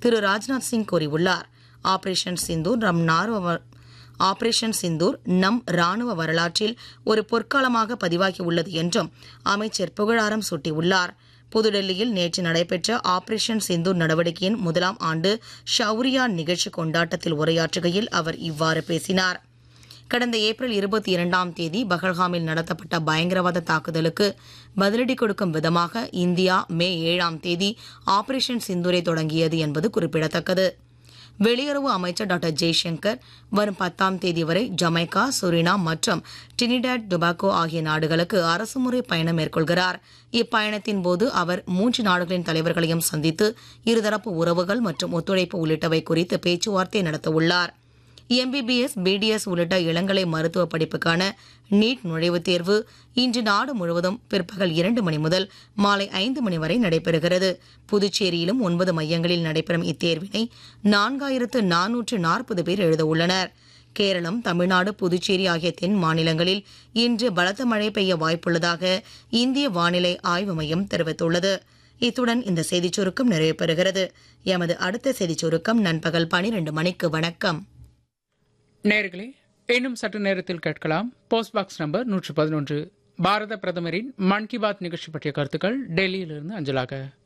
திரு ராஜ்நாத் சிங் கூறியுள்ளார் ஆபரேஷன் சிந்தூர் நம் ராணுவ ஆபரேஷன் சிந்தூர் நம் ராணுவ வரலாற்றில் ஒரு பொற்காலமாக பதிவாகியுள்ளது என்றும் அமைச்சர் புகழாரம் சூட்டியுள்ளார் புதுடெல்லியில் நேற்று நடைபெற்ற ஆபரேஷன் சிந்தூர் நடவடிக்கையின் முதலாம் ஆண்டு ஷௌரியா நிகழ்ச்சி கொண்டாட்டத்தில் உரையாற்றுகையில் அவர் இவ்வாறு பேசினார் கடந்த ஏப்ரல் இருபத்தி இரண்டாம் தேதி பஹல்காமில் நடத்தப்பட்ட பயங்கரவாத தாக்குதலுக்கு பதிலடி கொடுக்கும் விதமாக இந்தியா மே ஏழாம் தேதி ஆபரேஷன் சிந்தூரை தொடங்கியது என்பது குறிப்பிடத்தக்கது வெளியுறவு அமைச்சர் டாக்டர் ஜெய்சங்கர் வரும் பத்தாம் தேதி வரை ஜமைக்கா சுரினாம் மற்றும் டினிடாட் டுபாக்கோ ஆகிய நாடுகளுக்கு அரசுமுறை பயணம் மேற்கொள்கிறார் இப்பயணத்தின் போது அவர் மூன்று நாடுகளின் தலைவர்களையும் சந்தித்து இருதரப்பு உறவுகள் மற்றும் ஒத்துழைப்பு உள்ளிட்டவை குறித்து பேச்சுவார்த்தை நடத்தவுள்ளார் எம்பிபிஎஸ் பிடிஎஸ் உள்ளிட்ட இளங்கலை மருத்துவ படிப்புக்கான நீட் நுழைவுத் தேர்வு இன்று நாடு முழுவதும் பிற்பகல் இரண்டு மணி முதல் மாலை ஐந்து மணி வரை நடைபெறுகிறது புதுச்சேரியிலும் ஒன்பது மையங்களில் நடைபெறும் இத்தேர்வினை நான்காயிரத்து நானூற்று நாற்பது பேர் எழுதவுள்ளனர் கேரளம் தமிழ்நாடு புதுச்சேரி ஆகிய தென் மாநிலங்களில் இன்று பலத்த மழை பெய்ய வாய்ப்புள்ளதாக இந்திய வானிலை ஆய்வு மையம் தெரிவித்துள்ளது இத்துடன் இந்த செய்திச் சுருக்கம் நிறைவு பெறுகிறது எமது அடுத்த செய்திச் சுருக்கம் நண்பகல் பனிரெண்டு மணிக்கு வணக்கம் நேர்களே இன்னும் சற்று நேரத்தில் கேட்கலாம் போஸ்ட் பாக்ஸ் நம்பர் நூற்று பதினொன்று பாரத பிரதமரின் மன் கி பாத் நிகழ்ச்சி பற்றிய கருத்துக்கள் டெல்லியிலிருந்து அஞ்சலாக